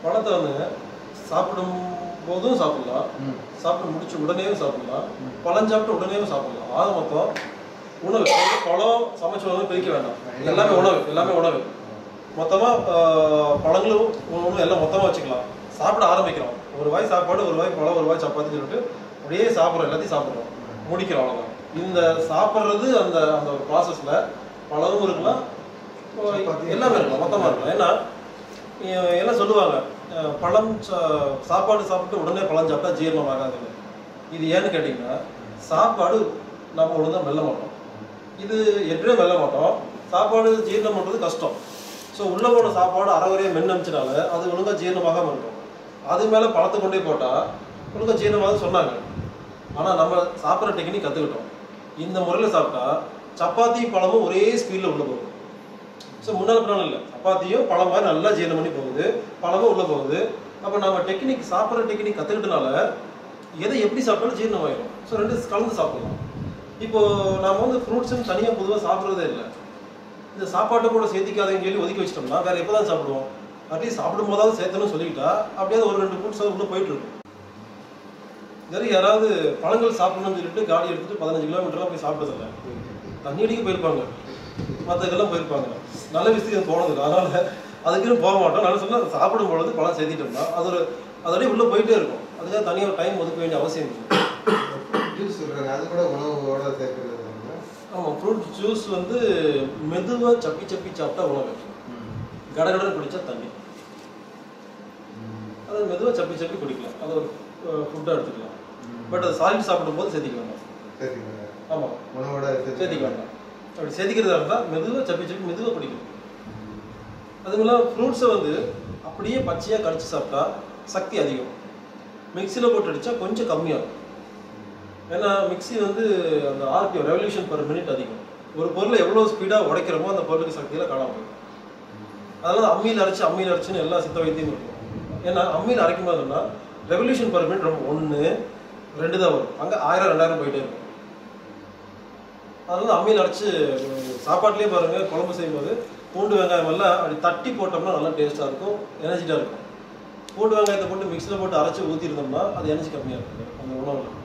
பழத்தை வந்து சாப்பிடும் போதும் சாப்பிடலாம் ம். சாப்பிட்டு முடிச்ச உடனேயும் சாப்பிடலாம் பழம் சாப்பிட்டு உடனேயும் சாப்பிடலாம் ஆக மொத்தம் உணவு அதாவது பழம் சமைச்ச உணவு பிரிக்க வேண்டாம் எல்லாமே உணவு எல்லாமே உணவு மொத்தமாக பழங்களும் உணவும் எல்லாம் மொத்தமாக வச்சுக்கலாம் சாப்பிட ஆரம்பிக்கிறோம் ஒரு வாய் சாப்பாடு ஒரு வாய் பழம் ஒரு வாய் சப்பாத்தி சொல்லிட்டு அப்படியே சாப்பிட்றோம் எல்லாத்தையும் சாப்பிட்றோம் முடிக்கிறோம் அவ்வளோதான் இந்த சாப்பிட்றது அந்த அந்த ஒரு ப்ராசஸில் பழமும் இருக்கலாம் சப்பாத்தி. எல்லாமே இருக்கலாம் மொத்தமாக இருக்கலாம் ஏன்னா எ- என்ன சொல்லுவாங்க அஹ் பழம் சா- சாப்பாடு சாப்பிட்டு உடனே பழம் சாப்பிட்டா ஜீரணம் ஆகாதுன்னு இது ஏன்னு கேட்டிங்கன்னா சாப்பாடு நம்ம ஒழுங்கா மெல்ல மாட்டோம் இது எப்படியும் மெல்ல மாட்டோம் சாப்பாடு ஜீரணம் பண்ணுறது கஷ்டம் ஸோ உள்ளே போன சாப்பாடு அறகுறையாக மென்னமிச்சனால அது ஒழுங்கா ஜீரணமாகாம இருக்கும் அது மேலே பழத்தை கொண்டே போட்டால் ஒழுங்கா ஜீரணமாக சொன்னாங்க ஆனால் நம்ம சாப்பிட்ற டெக்னிக் கற்றுக்கிட்டோம் இந்த முறையில் சாப்பிட்டா சப்பாத்தி பழமும் ஒரே ஸ்பீடில் உள்ள போகும் ஸோ முன்னால் பின்னால் இல்லை சப்பாத்தியும் பழம் மாதிரி நல்லா ஜீரணம் பண்ணி போகுது பழமும் உள்ளே போகுது அப்போ நம்ம டெக்னிக் சாப்பிட்ற டெக்னிக் கற்றுக்கிட்டனால எதை எப்படி சாப்பிட்டாலும் ஜீரணம் ஆயிடும் ஸோ ரெண்டு கலந்து சாப்பிடலாம் இப்போ நாம வந்து ஃப்ரூட்ஸ்னு தனியாக பொதுவாக சாப்பிட்றதே இல்லை இந்த சாப்பாட்டை கூட சேர்த்திக்காதேன்னு சொல்லி ஒதுக்கி வச்சிட்டோம்னா வேற எப்போ தான் சாப்பிடுவோம் அட்லீஸ்ட் சாப்பிடும் போதாவது சேர்த்தணும்னு சொல்லிக்கிட்டா அப்படியே ஒரு ரெண்டு ஃப்ரூட்ஸ் உள்ள போயிட்டு இருக்கும் சரி யாராவது பழங்கள் சாப்பிடணும்னு சொல்லிட்டு காடி எடுத்துட்டு பதினஞ்சு கிலோமீட்டர்லாம் போய் சாப்பிட்டதில்ல தண்ணி அடிக்க போயிருப்பாங்க மற்றதுக்கெல்லாம் போயிருப்பாங்க நல்ல விஷயம் போனதில்லை அதனால அதுக்குன்னு போக மாட்டோம் நான் சொன்னா சாப்பிடும் பொழுது பழம் சேர்த்திட்டோம்னா அது ஒரு அதோடய உள்ளே போயிட்டே இருக்கும் அதுக்காக தனியாக டைம் ஒதுக்க வேண்டிய அவசியம் இல்லை ஜூஸ் சொல்றாங்க அது கூட உணவோட சேர்க்கிறது இல்லைங்களா? ஆமாம் ஃப்ரூட் ஜூஸ் வந்து மெதுவாக சப்பி சப்பி சாப்பிட்டா உணவு கடகடன்னு குடிச்சா தண்ணி அது மெதுவாக சப்பி சப்பி குடிக்கலாம் அது ஒரு ஃபுட்டாக எடுத்துக்கலாம் பட் அது சாலிட் சாப்பிடும்போது சேர்த்திக்க வேண்டாம் சேர்த்துக்கோங்க. ஆமாம் உணவோட சேர்த்திக்க வேண்டாம் அப்படி சேர்த்திக்கிறதா இருந்தால் மெதுவாக சப்பி சப்பி மெதுவாக குடிக்கணும் அதுவும் இல்லாமல் ஃப்ரூட்ஸை வந்து அப்படியே பச்சையாக கடிச்சு சாப்பிட்டா சக்தி அதிகம் மிக்சியில் போட்டு அடித்தா கொஞ்சம் கம்மியாகும் ஏன்னா மிக்ஸி வந்து அந்த ஆர்பிஎம் ரெவல்யூஷன் பர் மினிட் அதிகம் ஒரு பொருளை எவ்வளோ ஸ்பீடாக உடைக்கிறோமோ அந்த பொருளுக்கு சக்தியில் காணாம போயிடும் அதனால அம்மியில் அரைச்சு அம்மியில் அரைச்சுன்னு எல்லா சித்த வைத்தியம் இருக்கும் ஏன்னா அம்மியில் அரைக்கும் போதுன்னா ரெவல்யூஷன் பர் மினிட் ரொம்ப ஒன்று ரெண்டு தான் வரும் அங்கே ஆயிரம் ரெண்டாயிரம் போயிட்டே இருக்கும் அதனால அம்மியில் அரைச்சு சாப்பாட்லேயே பாருங்க குழம்பு செய்யும்போது பூண்டு வெங்காயம் எல்லாம் அப்படி தட்டி போட்டோம்னா நல்லா டேஸ்ட்டாக இருக்கும் எனர்ஜிட்டாக இருக்கும் பூண்டு வெங்காயத்தை போட்டு மிக்ஸியில் போட்டு அரைச்சி ஊற்றிருந்தோம்னா அது எனர்ஜி கம்மியாக இருக்கும் அந்த உணவில்